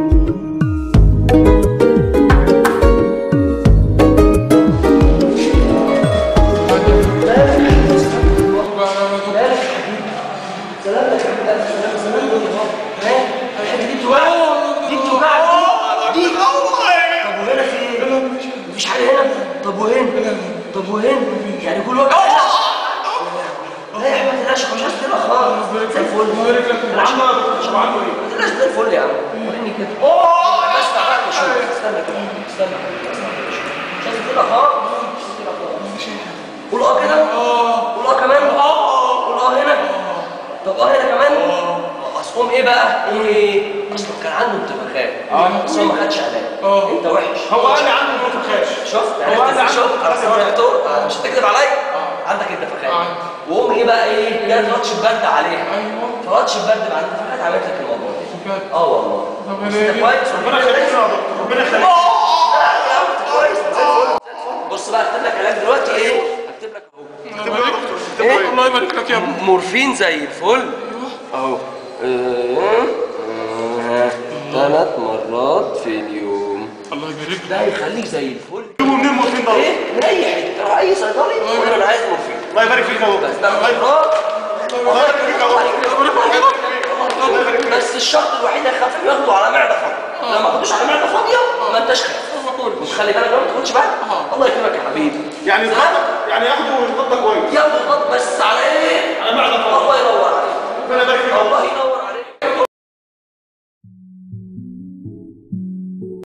سلامتك يا حبيبي سلام سلام ها الحته دي بتوجعك دي بتوجعك دي دي طب وهنا في ايه؟ مفيش حاجه هنا طب وهنا طب وهنا يعني كل وجع لا يا حبيبي ما تقلقش مش عايز تقلق خالص زي الفل يا عم شو عنده ايه؟ ما تقلقش زي الفل يا عم وريني كده بس تعالى شوف استنى كده استنى مش عايز تقلق خالص مش عايز تقلق خالص قول اه كده قول اه كمان قول اه هنا طب اه هنا كمان اصلهم ايه بقى ايه اصله كان عنده انتفاخات آه. بس هو ما خدش علاج آه. انت وحش هو قال لي عنده منفخاش شفت هو عرفت قال لي ازاي عنده شفت عرفت ازاي يا دكتور آه، مش هتكذب عليا عندك انتفاخات آه. وقوم ايه بقى ايه جات رطش برد عليها ايوه فرطش برد مع الانتفاخات عملت لك الموضوع ده بجد اه والله طب بس انا انت كويس ربنا يخليك يا دكتور ربنا يخليك لا يا عم انت كويس زي الفل زي الفل. بص بقى اكتب لك علاج دلوقتي ايه اكتب لك اهو اكتب له يا دكتور اكتب إيه؟ له الله يبارك لك يا ابني مورفين زي الفل اهو ثلاث مرات في اليوم الله يبارك ده يخليك زي الفل جيبوا منين المورفين ده؟ ايه ريح تروح اي صيدلي قول له انا عايز مورفين الله يبارك فيك يا دكتور بس ثلاث مرات الله يبارك فيك يا دكتور الله يبارك فيك بس الشرط الوحيد يا خفيف ياخده على معده فاضيه لو ما خدوش على معده فاضيه ما انتش خايف وتخلي بالك ما تاخدش بالك الله يكرمك يا حبيبي يعني سلام. يتغطى يعني ياخده ويتغطى كويس ياخد خط بس على ايه؟ على معدة فاضية. الله ينور عليك ربنا يبارك فيك يا دكتور الله ينور